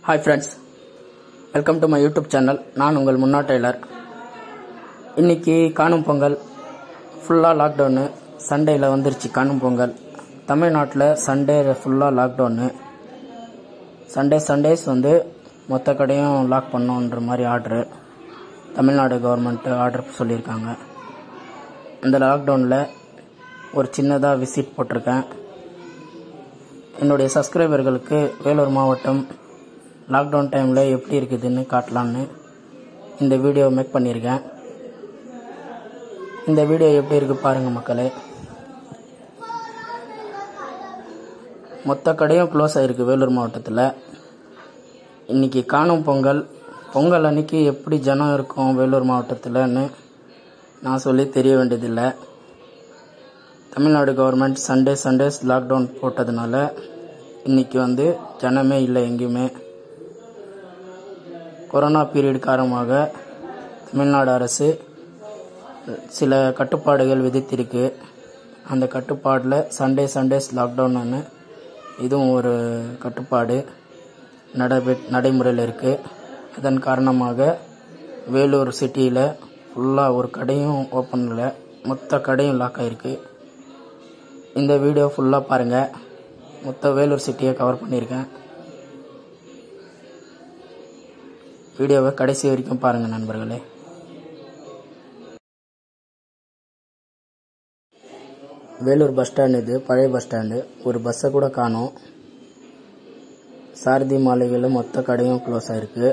hi friends welcome to my YouTube channel நான் உங்கள் முன்னா டெய்லர் இன்னைக்கு காணும் பொங்கல் ஃபுல்லாக லாக்டவுனு சண்டேயில் வந்துருச்சு காணும் பொங்கல் தமிழ்நாட்டில் சண்டே ஃபுல்லாக லாக்டவுனு சண்டே சண்டேஸ் வந்து மொத்த கடையும் லாக் பண்ணோன்ற மாதிரி ஆர்டரு தமிழ்நாடு கவர்மெண்ட்டு ஆர்டர் சொல்லியிருக்காங்க அந்த லாக்டவுனில் ஒரு சின்னதாக விசிட் போட்டிருக்கேன் என்னுடைய சப்ஸ்கிரைபர்களுக்கு வேலூர் மாவட்டம் லாக்டவுன் டைமில் எப்படி இருக்குதுன்னு காட்டலான்னு இந்த வீடியோ மேக் பண்ணியிருக்கேன் இந்த வீடியோ எப்படி இருக்கு பாருங்க மக்களே மொத்த கடையும் க்ளோஸ் ஆகிருக்கு வேலூர் மாவட்டத்தில் இன்னைக்கு காணும் பொங்கல் பொங்கல் அன்னைக்கு எப்படி ஜனம் இருக்கும் வேலூர் மாவட்டத்தில்னு நான் சொல்லி தெரிய வேண்டியதில்லை Tamil Nadu government Sunday Sundays lockdown போட்டதுனால இன்னைக்கு வந்து ஜனமே இல்லை எங்கேயுமே கொரோனா பீரியட் காரணமாக தமிழ்நாடு அரசு சில கட்டுப்பாடுகள் விதித்திருக்கு அந்த கட்டுப்பாடில் சண்டே சண்டேஸ் லாக்டவுன்னு இதுவும் ஒரு கட்டுப்பாடு நடை நடைமுறையில் இருக்குது அதன் காரணமாக வேலூர் சிட்டியில் ஃபுல்லாக ஒரு கடையும் ஓப்பன் இல்லை மொத்த கடையும் லாக் ஆகிருக்கு இந்த வீடியோ ஃபுல்லாக பாருங்கள் மொத்த வேலூர் சிட்டியை கவர் பண்ணியிருக்கேன் வீடியோவை கடைசி வரைக்கும் பாருங்கள் நண்பர்களே வேலூர் பஸ் ஸ்டாண்ட் இது பழைய பஸ் ஸ்டாண்டு ஒரு பஸ்ஸை கூட காணோம் சாரதி மாளிகையில் மொத்த கடையும் க்ளோஸ் ஆயிருக்கு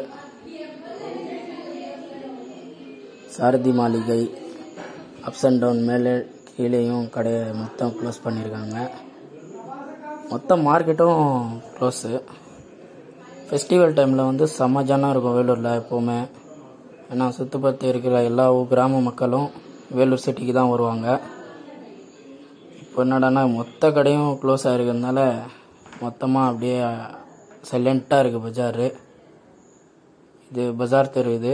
சாரதி மாளிகை அப்ஸ் அண்ட் டவுன் மேலே கீழேயும் கடையை மொத்தம் க்ளோஸ் பண்ணியிருக்காங்க மொத்த மார்க்கெட்டும் க்ளோஸு ஃபெஸ்டிவல் டைமில் வந்து செம்ம ஜனம் இருக்கும் வேலூரில் எப்போவுமே ஏன்னா சுற்றுப்பற்றி இருக்கிற எல்லா கிராம மக்களும் வேலூர் சிட்டிக்கு தான் வருவாங்க இப்போ என்னடான்னா மொத்த கடையும் க்ளோஸ் ஆகிருக்கிறதுனால மொத்தமாக அப்படியே சைலண்ட்டாக இருக்குது பஜார் இது பஜார் தெரு இது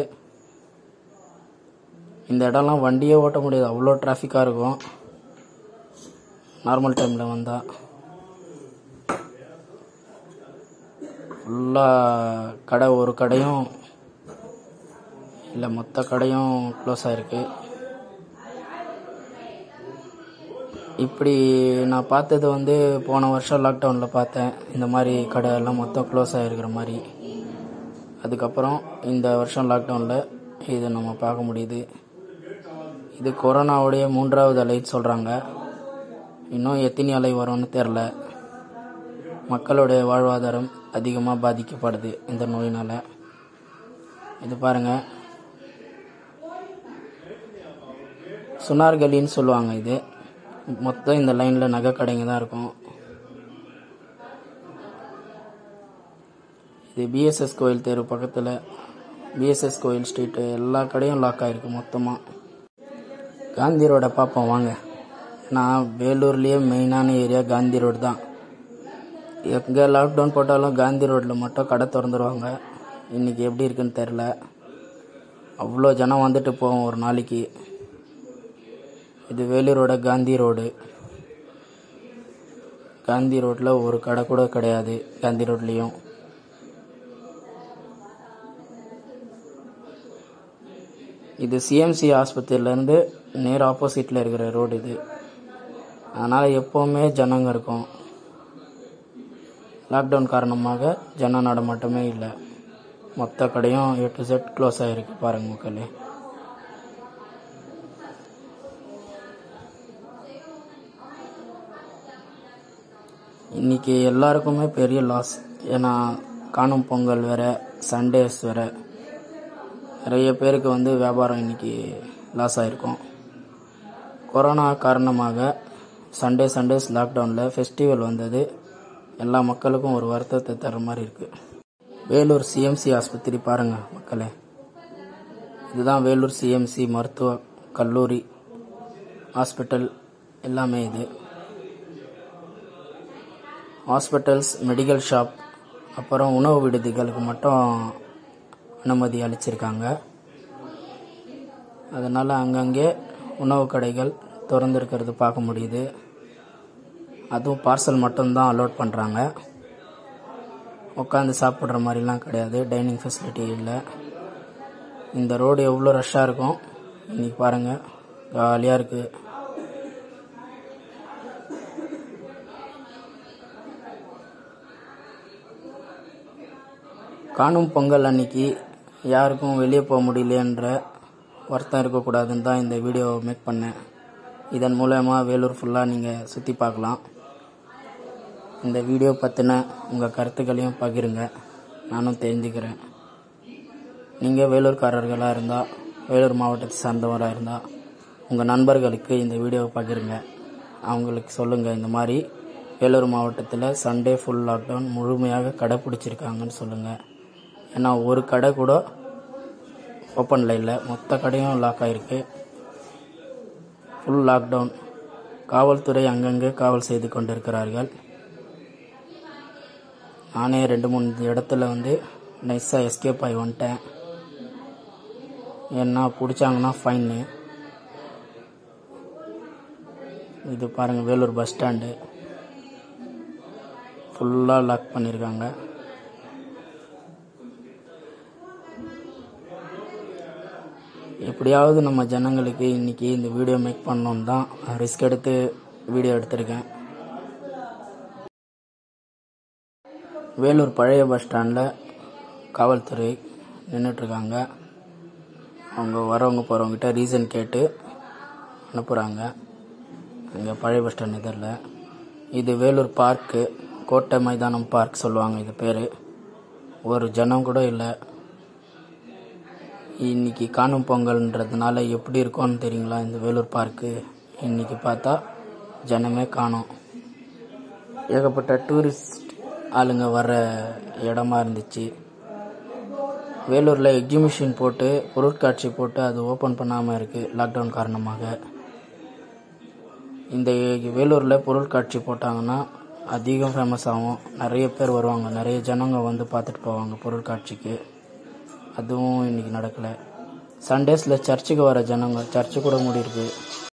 இந்த இடம்லாம் வண்டியே ஓட்ட முடியாது அவ்வளோ டிராஃபிக்காக இருக்கும் நார்மல் டைமில் வந்தால் ஃபுல்லாக கடை ஒரு கடையும் இல்லை மொத்த கடையும் க்ளோஸ் ஆகிருக்கு இப்படி நான் பார்த்தது வந்து போன வருஷம் லாக்டவுனில் பார்த்தேன் இந்த மாதிரி கடை எல்லாம் மொத்தம் க்ளோஸ் ஆகிருக்கிற மாதிரி அதுக்கப்புறம் இந்த வருஷம் லாக்டவுனில் இதை நம்ம பார்க்க முடியுது இது கொரோனாவுடைய மூன்றாவது அலைன்னு சொல்கிறாங்க இன்னும் எத்தனை அலை வரும்னு தெரில மக்களுடைய வாழ்வாதாரம் அதிகமாக பாதிக்கப்படுது இந்த நோயினால் இது பாருங்கள் சுனார்கலின்னு சொல்லுவாங்க இது மொத்தம் இந்த லைனில் நகை கடைங்க தான் இருக்கும் இது பிஎஸ்எஸ் கோயில் தெரு பக்கத்தில் பிஎஸ்எஸ் கோயில் ஸ்ட்ரீட்டு எல்லா கடையும் லாக் ஆகிருக்கு மொத்தமாக காந்தி ரோடை பார்ப்போம் வாங்க நான் வேலூர்லேயே மெயினான ஏரியா காந்தி ரோடு தான் எங்கே லாக்டவுன் போட்டாலும் காந்தி ரோட்டில் மட்டும் கடை திறந்துருவாங்க இன்றைக்கி எப்படி இருக்குன்னு தெரில அவ்வளோ ஜனம் வந்துட்டு போவோம் ஒரு நாளைக்கு இது வேலூரோட காந்தி ரோடு காந்தி ரோட்டில் ஒரு கடை கூட கிடையாது காந்தி ரோட்லேயும் இது சிஎம்சி ஆஸ்பத்திரியிலேருந்து நேர் ஆப்போசிட்டில் இருக்கிற ரோடு இது அதனால் எப்போவுமே ஜனங்க இருக்கும் லாக்டவுன் காரணமாக ஜன நடமாட்டமே இல்லை மொத்த கடையும் ஏ டு செட் க்ளோஸ் ஆகிருக்கு பாருங்கள் மக்களே இன்னைக்கு எல்லாருக்குமே பெரிய லாஸ் ஏன்னா காணும் பொங்கல் வேற சண்டேஸ் வேற நிறைய பேருக்கு வந்து வியாபாரம் இன்னைக்கு லாஸ் ஆகிருக்கும் கொரோனா காரணமாக சண்டே சண்டேஸ் லாக்டவுனில் ஃபெஸ்டிவல் வந்தது எல்லா மக்களுக்கும் ஒரு வருத்தத்தை தர மாதிரி இருக்குது வேலூர் சிஎம்சி ஆஸ்பத்திரி பாருங்கள் மக்களே இதுதான் வேலூர் சிஎம்சி மருத்துவ கல்லூரி ஹாஸ்பிட்டல் எல்லாமே இது ஹாஸ்பிட்டல்ஸ் மெடிக்கல் ஷாப் அப்புறம் உணவு விடுதிகளுக்கு மட்டும் அனுமதி அளிச்சிருக்காங்க அதனால் அங்கங்கே உணவு கடைகள் திறந்துருக்கிறது பார்க்க முடியுது அதுவும் பார்சல் மட்டும்தான் அலோட் பண்ணுறாங்க உட்காந்து சாப்பிட்ற மாதிரிலாம் கிடையாது டைனிங் ஃபெசிலிட்டி இல்லை இந்த ரோடு எவ்வளோ ரஷ்ஷாக இருக்கும் இன்னைக்கு பாருங்கள் ஜாலியாக இருக்குது காணும் பொங்கல் அன்னைக்கு யாருக்கும் வெளியே போக முடியலன்ற வருத்தம் இருக்கக்கூடாதுன்னு தான் இந்த வீடியோ மேக் பண்ணேன் இதன் மூலயமா வேலூர் ஃபுல்லாக நீங்கள் சுற்றி பார்க்கலாம் இந்த வீடியோ பற்றின உங்கள் கருத்துக்களையும் பகிருங்க நானும் தெரிஞ்சுக்கிறேன் நீங்கள் வேலூர்காரர்களாக இருந்தால் வேலூர் மாவட்டத்தை சார்ந்தவராக இருந்தால் உங்கள் நண்பர்களுக்கு இந்த வீடியோவை பகிருங்க அவங்களுக்கு சொல்லுங்கள் இந்த மாதிரி வேலூர் மாவட்டத்தில் சண்டே ஃபுல் லாக்டவுன் முழுமையாக கடைப்பிடிச்சிருக்காங்கன்னு சொல்லுங்கள் ஏன்னா ஒரு கடை கூட ஓப்பனில் இல்லை மொத்த கடையும் லாக் ஆகிருக்கு ஃபுல் லாக்டவுன் காவல்துறை அங்கங்கே காவல் செய்து கொண்டிருக்கிறார்கள் நானே ரெண்டு மூணு இடத்துல வந்து நைஸாக எஸ்கேப் ஆகி வந்துட்டேன் ஏன்னா பிடிச்சாங்கன்னா ஃபைனு இது பாருங்கள் வேலூர் பஸ் ஸ்டாண்டு ஃபுல்லாக லாக் பண்ணியிருக்காங்க எப்படியாவது நம்ம ஜனங்களுக்கு இன்னைக்கு இந்த வீடியோ மேக் பண்ணோன்னு தான் ரிஸ்க் எடுத்து வீடியோ எடுத்திருக்கேன் வேலூர் பழைய பஸ் ஸ்டாண்டில் காவல்துறை நின்றுட்டுருக்காங்க அவங்க வரவங்க போகிறவங்ககிட்ட ரீசன் கேட்டு அனுப்புகிறாங்க இங்கே பழைய பஸ் ஸ்டாண்ட் இதில் இது வேலூர் பார்க்கு கோட்டை மைதானம் பார்க் சொல்லுவாங்க இது பேர் ஒரு ஜனம் கூட இல்லை இன்னைக்கு காணும் பொங்கல்ன்றதுனால எப்படி இருக்கும்னு தெரியுங்களா இந்த வேலூர் பார்க்கு இன்னைக்கு பார்த்தா ஜனமே காணோம் ஏகப்பட்ட டூரிஸ்ட் ஆளுங்க வர இடமா இருந்துச்சு வேலூரில் எக்ஸிபிஷன் போட்டு பொருட்காட்சி போட்டு அது ஓப்பன் பண்ணாமல் இருக்குது லாக்டவுன் காரணமாக இந்த வேலூரில் பொருட்காட்சி போட்டாங்கன்னா அதிகம் ஃபேமஸ் ஆகும் நிறைய பேர் வருவாங்க நிறைய ஜனங்க வந்து பார்த்துட்டு போவாங்க பொருட்காட்சிக்கு அதுவும் இன்னைக்கு நடக்கலை சண்டேஸில் சர்ச்சுக்கு வர ஜனங்க சர்ச்சு கூட மூடிருக்கு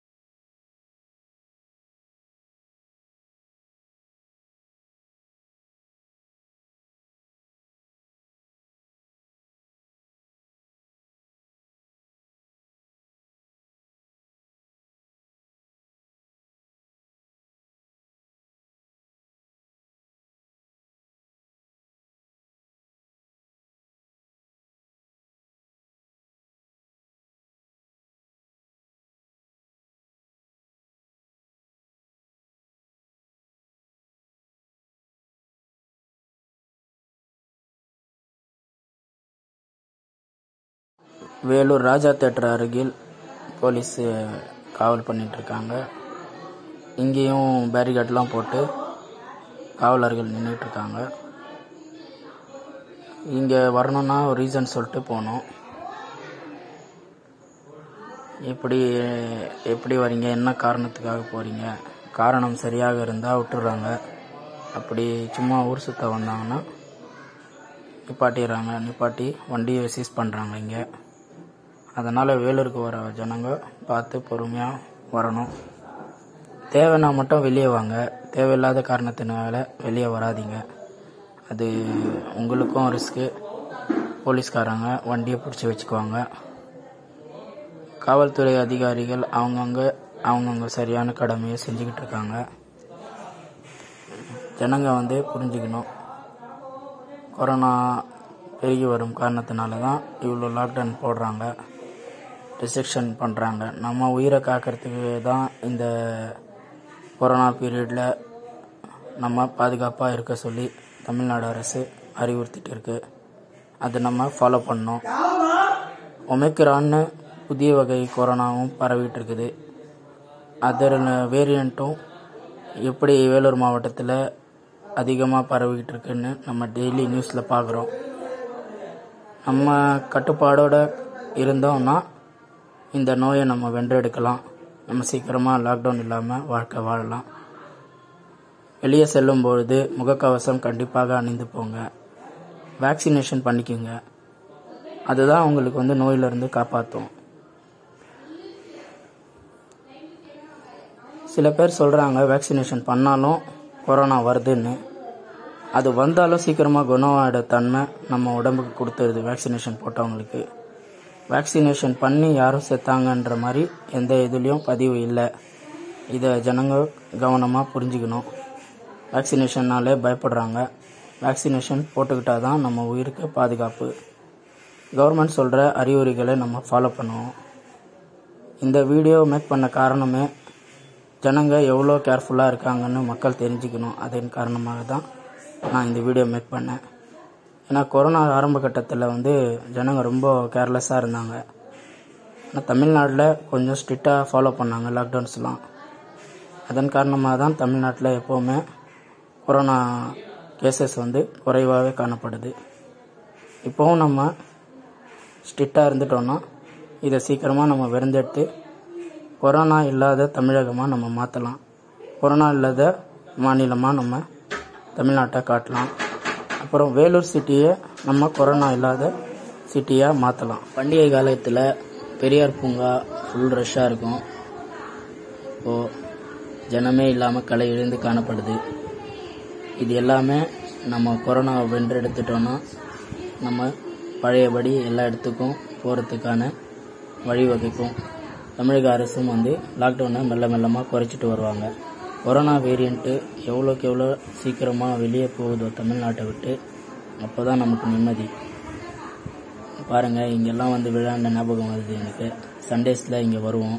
வேலூர் ராஜா தேட்டர் அருகில் போலீஸ் காவல் பண்ணிட்டு இருக்காங்க இங்கேயும் பேரிகார்ட்லாம் போட்டு காவலர்கள் நின்றுட்டு இருக்காங்க இங்கே வரணும்னா ஒரு ரீசன் சொல்லிட்டு போகணும் எப்படி எப்படி வரீங்க என்ன காரணத்துக்காக போகிறீங்க காரணம் சரியாக இருந்தால் விட்டுறாங்க அப்படி சும்மா ஊர் சுத்த வந்தாங்கன்னா நிப்பாட்டிடுறாங்க நிப்பாட்டி வண்டியை சீஸ் பண்ணுறாங்க இங்கே அதனால் வேலூருக்கு வர ஜனங்க பார்த்து பொறுமையாக வரணும் தேவைன்னா மட்டும் வெளியே வாங்க தேவையில்லாத காரணத்தினால வெளியே வராதீங்க அது உங்களுக்கும் ரிஸ்க்கு போலீஸ்காரங்க வண்டியை பிடிச்சி வச்சுக்குவாங்க காவல்துறை அதிகாரிகள் அவங்கவுங்க அவங்கவுங்க சரியான கடமையை செஞ்சுக்கிட்டு இருக்காங்க ஜனங்க வந்து புரிஞ்சுக்கணும் கொரோனா பெருகி வரும் காரணத்தினால தான் இவ்வளோ லாக்டவுன் போடுறாங்க ரெஸ்ட்ரிக்ஷன் பண்ணுறாங்க நம்ம உயிரை காக்கிறதுக்கு தான் இந்த கொரோனா பீரியடில் நம்ம பாதுகாப்பாக இருக்க சொல்லி தமிழ்நாடு அரசு அறிவுறுத்திட்டு இருக்கு அதை நம்ம ஃபாலோ பண்ணோம் ஒமைக்ரான்னு புதிய வகை கொரோனாவும் பரவிட்டு இருக்குது அதர் வேரியண்ட்டும் எப்படி வேலூர் மாவட்டத்தில் அதிகமாக பரவிக்கிட்டு இருக்குன்னு நம்ம டெய்லி நியூஸில் பார்க்குறோம் நம்ம கட்டுப்பாடோட இருந்தோம்னா இந்த நோயை நம்ம வென்றெடுக்கலாம் நம்ம சீக்கிரமாக லாக்டவுன் இல்லாமல் வாழ்க்கை வாழலாம் வெளியே செல்லும் பொழுது முகக்கவசம் கண்டிப்பாக அணிந்து போங்க வேக்சினேஷன் பண்ணிக்கோங்க அதுதான் உங்களுக்கு வந்து நோயிலிருந்து காப்பாற்றும் சில பேர் சொல்கிறாங்க வேக்சினேஷன் பண்ணாலும் கொரோனா வருதுன்னு அது வந்தாலும் சீக்கிரமாக குணமாயிட தன்மை நம்ம உடம்புக்கு கொடுத்துருது வேக்சினேஷன் போட்டவங்களுக்கு வேக்சினேஷன் பண்ணி யாரும் செத்தாங்கன்ற மாதிரி எந்த இதுலேயும் பதிவு இல்லை இதை ஜனங்க கவனமாக புரிஞ்சுக்கணும் வேக்சினேஷன்னாலே பயப்படுறாங்க வேக்சினேஷன் போட்டுக்கிட்டா தான் நம்ம உயிருக்கு பாதுகாப்பு கவர்மெண்ட் சொல்கிற அறிவுரைகளை நம்ம ஃபாலோ பண்ணுவோம் இந்த வீடியோ மேக் பண்ண காரணமே ஜனங்க எவ்வளோ கேர்ஃபுல்லாக இருக்காங்கன்னு மக்கள் தெரிஞ்சுக்கணும் அதன் காரணமாக தான் நான் இந்த வீடியோ மேக் பண்ணேன் ஏன்னா கொரோனா ஆரம்ப கட்டத்தில் வந்து ஜனங்க ரொம்ப கேர்லெஸ்ஸாக இருந்தாங்க ஆனால் தமிழ்நாட்டில் கொஞ்சம் ஸ்ட்ரிக்டாக ஃபாலோ பண்ணாங்க லாக்டவுன்ஸ்லாம் அதன் காரணமாக தான் தமிழ்நாட்டில் எப்போவுமே கொரோனா கேசஸ் வந்து குறைவாகவே காணப்படுது இப்போவும் நம்ம ஸ்ட்ரிக்டாக இருந்துட்டோம்னா இதை சீக்கிரமாக நம்ம விருந்தெடுத்து கொரோனா இல்லாத தமிழகமாக நம்ம மாற்றலாம் கொரோனா இல்லாத மாநிலமாக நம்ம தமிழ்நாட்டை காட்டலாம் அப்புறம் வேலூர் சிட்டியை நம்ம கொரோனா இல்லாத சிட்டியாக மாற்றலாம் பண்டிகை காலத்தில் பெரியார் பூங்கா ஃபுல் ரஷ்ஷாக இருக்கும் இப்போது ஜனமே இல்லாமல் களை இழந்து காணப்படுது இது எல்லாமே நம்ம கொரோனாவை வென்றெடுத்துட்டோன்னா நம்ம பழையபடி எல்லா இடத்துக்கும் போகிறதுக்கான வழிவகுக்கும் தமிழக அரசும் வந்து லாக்டவுனை மெல்ல மெல்லமாக குறைச்சிட்டு வருவாங்க கொரோனா வேரியண்ட்டு எவ்வளோக்கு எவ்வளோ சீக்கிரமாக வெளியே போகுதோ தமிழ்நாட்டை விட்டு அப்போ தான் நமக்கு நிம்மதி பாருங்கள் இங்கெல்லாம் வந்து விழாண்ட ஞாபகம் வருது எனக்கு சண்டேஸில் இங்கே வருவோம்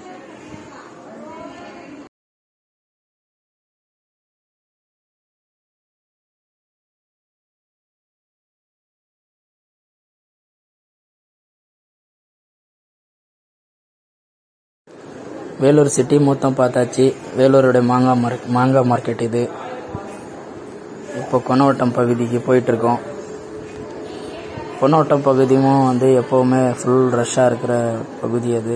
வேலூர் சிட்டி மொத்தம் பார்த்தாச்சு வேலூருடைய மாங்காய் மார்க் மாங்காய் மார்க்கெட் இது இப்போ கொனவட்டம் பகுதிக்கு போயிட்டுருக்கோம் கொனவட்டம் பகுதியும் வந்து எப்போவுமே ஃபுல் ரஷ்ஷாக இருக்கிற பகுதி அது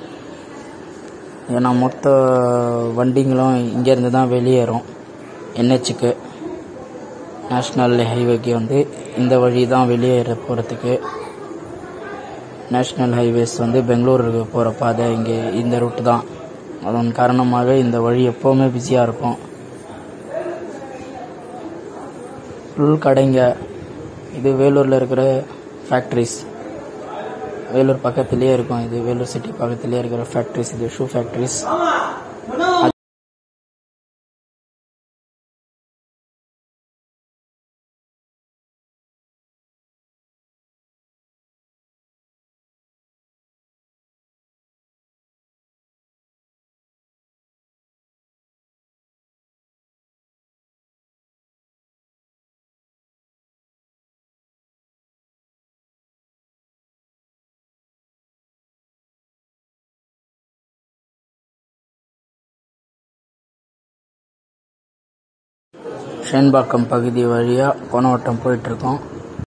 ஏன்னா மொத்த வண்டிங்களும் இங்கேருந்து தான் வெளியேறும் என்ஹெச்சுக்கு நேஷ்னல் ஹைவேக்கு வந்து இந்த வழி தான் வெளியேற போகிறதுக்கு நேஷ்னல் ஹைவேஸ் வந்து பெங்களூருக்கு போகிற பாதை இங்கே இந்த ரூட் தான் அதன் காரணமாக இந்த வழி எப்போவுமே பிஸியாக இருக்கும் ஃபுல் கடைங்க இது வேலூரில் இருக்கிற ஃபேக்ட்ரிஸ் வேலூர் பக்கத்துலேயே இருக்கும் இது வேலூர் சிட்டி பக்கத்துலேயே இருக்கிற ஃபேக்ட்ரிஸ் இது ஷூ ஃபேக்ட்ரிஸ் ஷேன்பாக்கம் பகுதி வழியாக கோனவட்டம் போயிட்டுருக்கோம்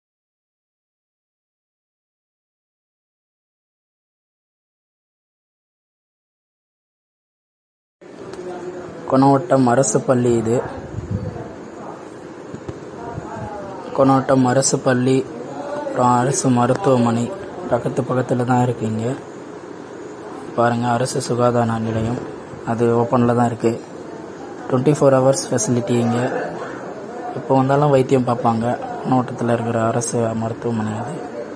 கொனவட்டம் அரசு பள்ளி இது கொனவட்டம் அரசு பள்ளி அப்புறம் அரசு மருத்துவமனை பக்கத்து பக்கத்தில் தான் இருக்கு இங்கே பாருங்கள் அரசு சுகாதார நிலையம் அது ஓப்பனில் தான் இருக்குது டுவெண்ட்டி ஃபோர் ஹவர்ஸ் ஃபெசிலிட்டி இங்கே இப்போ வந்தாலும் வைத்தியம் பார்ப்பாங்க கொணவட்டத்தில் இருக்கிற அரசு மருத்துவமனை அது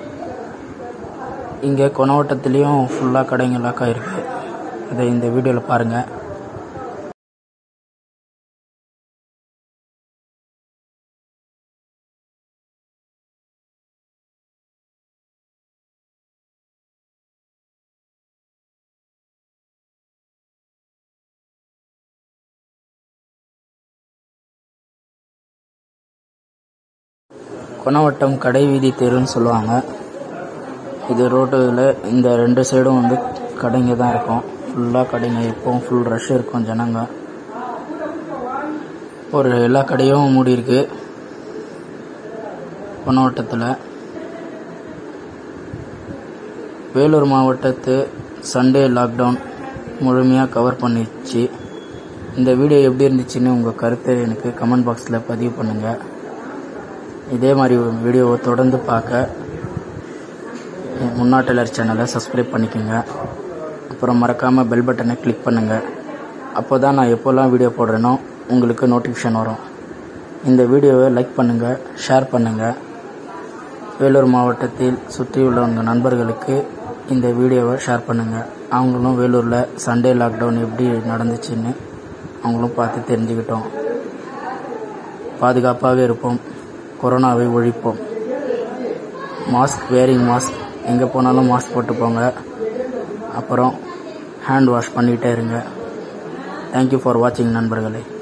இங்கே கொணவட்டத்துலேயும் ஃபுல்லாக கடைங்க லாக் ஆகிருக்கு அதை இந்த வீடியோவில் பாருங்கள் கொணவட்டம் கடை வீதி தெருன்னு சொல்லுவாங்க இது ரோட்டில் இந்த ரெண்டு சைடும் வந்து கடைங்க தான் இருக்கும் ஃபுல்லாக கடைங்க எப்பவும் ஃபுல் ரஷ் இருக்கும் ஜனங்க ஒரு எல்லா கடையும் மூடி இருக்கு கொணவட்டத்தில் வேலூர் மாவட்டத்து சண்டே லாக்டவுன் முழுமையாக கவர் பண்ணிடுச்சு இந்த வீடியோ எப்படி இருந்துச்சுன்னு உங்கள் கருத்தை எனக்கு கமெண்ட் பாக்ஸில் பதிவு பண்ணுங்கள் இதே மாதிரி வீடியோவை தொடர்ந்து பார்க்க என் முன்னாட்டலர் சேனலை சப்ஸ்கிரைப் பண்ணிக்கோங்க அப்புறம் மறக்காமல் பெல் பட்டனை கிளிக் பண்ணுங்கள் அப்போ தான் நான் எப்போல்லாம் வீடியோ போடுறேனோ உங்களுக்கு நோட்டிஃபிகேஷன் வரும் இந்த வீடியோவை லைக் பண்ணுங்கள் ஷேர் பண்ணுங்கள் வேலூர் மாவட்டத்தில் சுற்றியுள்ள உங்கள் நண்பர்களுக்கு இந்த வீடியோவை ஷேர் பண்ணுங்கள் அவங்களும் வேலூரில் சண்டே லாக்டவுன் எப்படி நடந்துச்சுன்னு அவங்களும் பார்த்து தெரிஞ்சுக்கிட்டோம் பாதுகாப்பாக இருப்போம் கொரோனாவை ஒழிப்போம் மாஸ்க் வேரிங் மாஸ்க் எங்கே போனாலும் மாஸ்க் போட்டு போங்க அப்புறம் ஹேண்ட் வாஷ் பண்ணிகிட்டே இருங்க தேங்க்யூ ஃபார் வாட்சிங் நண்பர்களே